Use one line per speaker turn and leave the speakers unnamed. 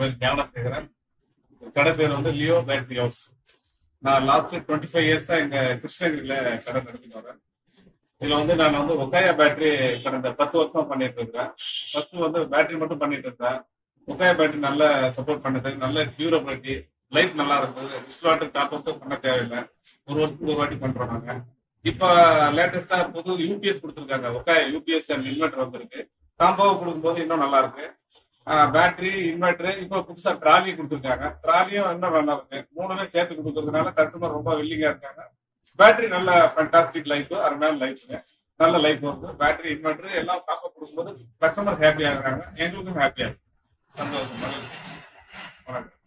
பேர் ஞானசேகரன் கடை பேர் வந்து லியோ பேட்டரி ஹவுஸ் நான் லாஸ்ட் டுவெண்ட்டி ஃபைவ் இயர்ஸா எங்க கிருஷ்ணகிரியில கடை நடத்திட்டு வரேன் இதுல வந்து நான் வந்து ஒக்காயா பேட்டரி கடந்த பத்து வருஷமா பண்ணிட்டு இருக்கேன் ஃபர்ஸ்ட் வந்து பேட்டரி மட்டும் பண்ணிட்டு இருந்தேன் ஒக்காயா பேட்டரி நல்ல சப்போர்ட் பண்ணுது நல்ல டியூரபிலிட்டி லைஃப் நல்லா இருக்குது டிஸ்லாட்டு டாப் அப் பண்ண தேவையில்லை ஒரு வருஷத்துக்கு ஒரு வாட்டி பண்றோம் நாங்க இப்ப லேட்டஸ்டா புது யூபிஎஸ் கொடுத்துருக்காங்க ஒக்காயா யூபிஎஸ் அண்ட் இன்வெர்டர் வந்திருக்கு காம்போவை கொடுக்கும்போது இன்னும் நல்லா இருக்கு பேட்டரி இன்வெர்டர் இப்போ புதுசா ட்ராலி கொடுத்துருக்காங்க ட்ராலியும் இன்னும் நல்லா இருக்கு மூணுமே சேர்த்து கொடுக்கறதுனால கஸ்டமர் ரொம்ப வில்லிங்கா இருக்காங்க பேட்டரி நல்ல ஃபேண்டாஸ்டிக் லைஃப் அருமையான லைஃப் நல்ல லைஃப் வருது பேட்டரி இன்வெர்டர் எல்லாம் காப்பா கொடுக்கும்போது கஸ்டமர் ஹாப்பி ஆகுறாங்க எங்களுக்கும் ஹாப்பி ஆகுது சந்தோஷம் மகிழ்ச்சி வணக்கம்